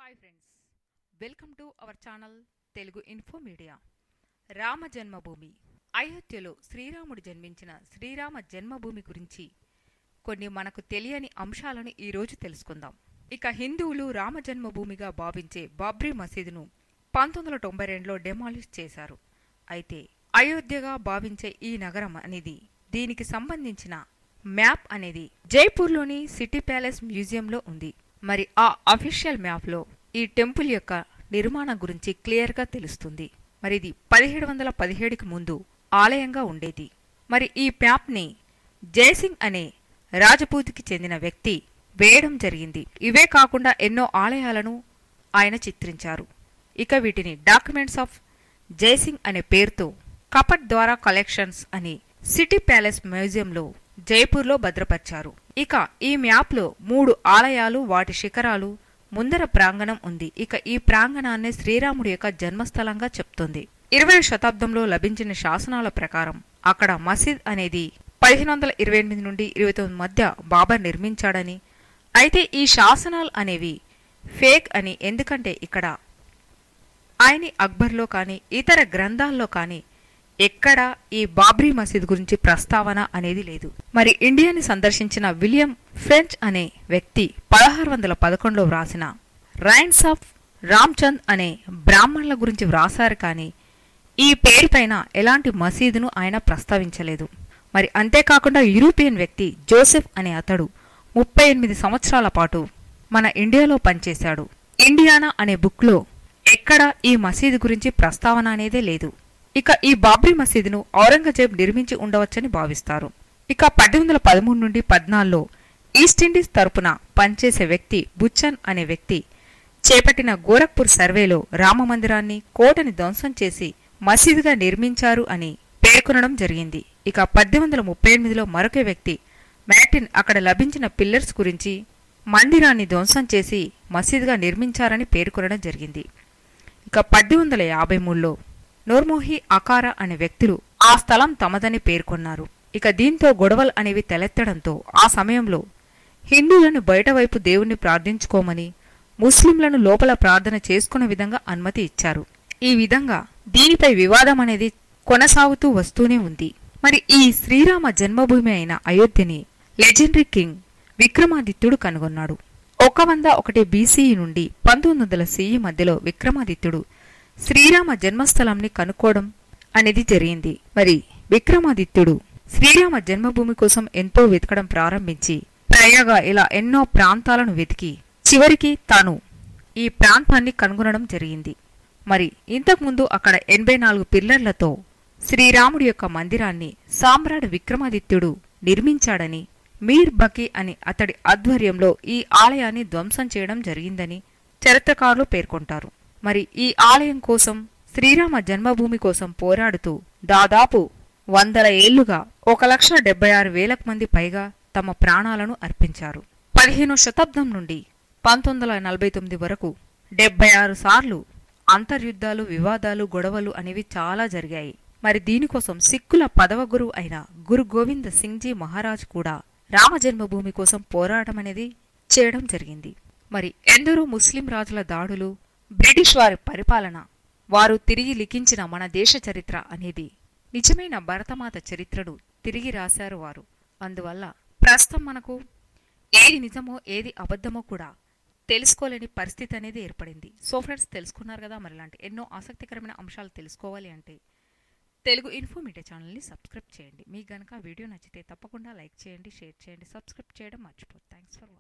hi friends welcome to our channel Telugu info media Rama Janmabhoomi అయోధ్యలో శ్రీరాముడు జన్మించిన శ్రీరామ జన్మభూమి గురించి కొన్ని మనకు తెలియని అంశాలను ఈరోజు తెలుసుకుందాం ఇక హిందువులు రామ జన్మభూమిగా భావించే బాబ్రీ మసీదును పంతొమ్మిది వందల తొంభై రెండులో డెమాలిష్ చేశారు అయితే అయోధ్యగా భావించే ఈ నగరం అనేది దీనికి సంబంధించిన మ్యాప్ అనేది జైపూర్లోని సిటీ ప్యాలెస్ మ్యూజియంలో ఉంది మరి ఆ అఫీషియల్ మ్యాప్లో ఈ టెంపుల్ యొక్క నిర్మాణం గురించి క్లియర్గా తెలుస్తుంది మరి ఇది పదిహేడు వందల పదిహేడుకి ముందు ఆలయంగా ఉండేది మరి ఈ మ్యాప్ని జయసింగ్ అనే రాజపూతికి చెందిన వ్యక్తి వేయడం జరిగింది ఇవే కాకుండా ఎన్నో ఆలయాలను ఆయన చిత్రించారు ఇక వీటిని డాక్యుమెంట్స్ ఆఫ్ జయసింగ్ అనే పేరుతో కపట్ ద్వారా కలెక్షన్స్ అని సిటీ ప్యాలెస్ మ్యూజియంలో జైపూర్లో భద్రపరిచారు ఇక ఈ మ్యాప్లో మూడు ఆలయాలు వాటి శిఖరాలు ముందర ప్రాంగణం ఉంది ఇక ఈ ప్రాంగణాన్ని శ్రీరాముడి యొక్క జన్మస్థలంగా చెప్తుంది ఇరవై శతాబ్దంలో లభించిన శాసనాల ప్రకారం అక్కడ మసీద్ అనేది పదిహేను వందల ఇరవై ఎనిమిది నుండి ఇరవై తొమ్మిది మధ్య బాబర్ నిర్మించాడని అయితే ఈ శాసనాలు అనేవి ఫేక్ అని ఎందుకంటే ఇక్కడ ఆయని అక్బర్లో కానీ ఇతర గ్రంథాల్లో కానీ ఎక్కడ ఈ బాబ్రీ మసీద్ గురించి ప్రస్తావన అనేది లేదు మరి ఇండియాని సందర్శించిన విలియం ఫ్రెంచ్ అనే వ్యక్తి పదహారు వందల పదకొండులో వ్రాసిన రైన్స్ ఆఫ్ రామ్చంద్ అనే బ్రాహ్మణుల గురించి వ్రాసారు కానీ ఈ పేరుపైన ఎలాంటి మసీదును ఆయన ప్రస్తావించలేదు మరి అంతేకాకుండా యూరోపియన్ వ్యక్తి జోసెఫ్ అనే అతడు ముప్పై ఎనిమిది సంవత్సరాల పాటు మన ఇండియాలో పనిచేశాడు ఇండియానా అనే బుక్లో ఎక్కడ ఈ మసీదు గురించి ప్రస్తావన అనేదే లేదు ఇక ఈ బాబ్రీ మసీదును ఔరంగజేబ్ నిర్మించి ఉండవచ్చని భావిస్తారు ఇక పద్దెనిమిది వందల పదమూడు నుండి పద్నాలుగులో ఈస్ట్ ఇండీస్ తరపున పనిచేసే వ్యక్తి బుచ్చన్ అనే వ్యక్తి చేపట్టిన గోరఖ్పూర్ సర్వేలో రామమందిరాన్ని కోటని ధ్వంసం చేసి మసీదుగా నిర్మించారు అని పేర్కొనడం జరిగింది ఇక పద్దెనిమిది వందల ముప్పై ఎనిమిదిలో మరొక వ్యక్తి మ్యాటిన్ అక్కడ లభించిన పిల్లర్స్ గురించి మందిరాన్ని ధ్వంసం చేసి మసీదుగా నిర్మించారని పేర్కొనడం జరిగింది ఇక పద్దెనిమిది వందల యాభై మూడులో నోర్మోహి అకారా అనే వ్యక్తులు ఆ స్థలం తమదని పేర్కొన్నారు ఇక దీంతో గొడవలు అనేవి తలెత్తడంతో ఆ సమయంలో హిందువులను బయటవైపు దేవుణ్ణి ప్రార్థించుకోమని ముస్లింలను లోపల ప్రార్థన చేసుకునే విధంగా అనుమతి ఇచ్చారు ఈ విధంగా దీనిపై వివాదం అనేది కొనసాగుతూ వస్తూనే ఉంది మరి ఈ శ్రీరామ జన్మభూమి అయిన అయోధ్యని లెజెండరీ కింగ్ విక్రమాదిత్యుడు కనుగొన్నాడు ఒక వంద ఒకటి బీసీఈ నుండి పంతొమ్మిది వందల సిఈ మధ్యలో విక్రమాదిత్యుడు శ్రీరామ జన్మస్థలంని కనుక్కోవడం అనేది జరిగింది మరి విక్రమాదిత్యుడు శ్రీరామ జన్మభూమి కోసం ఎంతో వెతకడం ప్రారంభించి ప్రయాగా ఇలా ఎన్నో ప్రాంతాలను వెతికి చివరికి తాను ఈ ప్రాంతాన్ని కనుగొనడం జరిగింది మరి ఇంతకుముందు అక్కడ ఎనభై నాలుగు పిల్లర్లతో శ్రీరాముడి యొక్క మందిరాన్ని సామ్రాట్ విక్రమాదిత్యుడు నిర్మించాడని మీర్ బకీ అని అతడి ఆధ్వర్యంలో ఈ ఆలయాన్ని ధ్వంసం చేయడం జరిగిందని చరిత్రకారులు పేర్కొంటారు మరి ఈ ఆలయం కోసం శ్రీరామ జన్మభూమి కోసం పోరాడుతూ దాదాపు వందల ఏళ్లుగా ఒక లక్ష డెబ్బై ఆరు వేలకు మంది పైగా తమ ప్రాణాలను అర్పించారు పదిహేనో శతాబ్దం నుండి పంతొమ్మిది వందల నలభై తొమ్మిది వరకు డెబ్బై ఆరు సార్లు అంతర్యుద్ధాలు వివాదాలు గొడవలు అనేవి చాలా జరిగాయి మరి దీనికోసం సిక్కుల పదవ గురువు అయిన గురు గోవింద్ సింగ్జీ మహారాజ్ కూడా రామ జన్మభూమి కోసం పోరాటం అనేది చేయడం జరిగింది మరి ఎందరో ముస్లిం రాజుల దాడులు బ్రిటిష్ వారి పరిపాలన వారు తిరిగి లిఖించిన మన దేశ చరిత్ర అనేది నిజమైన భరతమాత చరిత్రను తిరిగి రాశారు వారు అందువల్ల ప్రస్తుతం మనకు ఏది నిజమో ఏది అబద్ధమో కూడా తెలుసుకోలేని పరిస్థితి అనేది ఏర్పడింది సో ఫ్రెండ్స్ తెలుసుకున్నారు కదా మరి ఇలాంటి ఎన్నో ఆసక్తికరమైన అంశాలు తెలుసుకోవాలి అంటే తెలుగు ఇన్ఫో మీడియా ఛానల్ని సబ్స్క్రైబ్ చేయండి మీకు గనక వీడియో నచ్చితే తప్పకుండా లైక్ చేయండి షేర్ చేయండి సబ్స్క్రైబ్ చేయడం మర్చిపోదు థ్యాంక్స్ ఫర్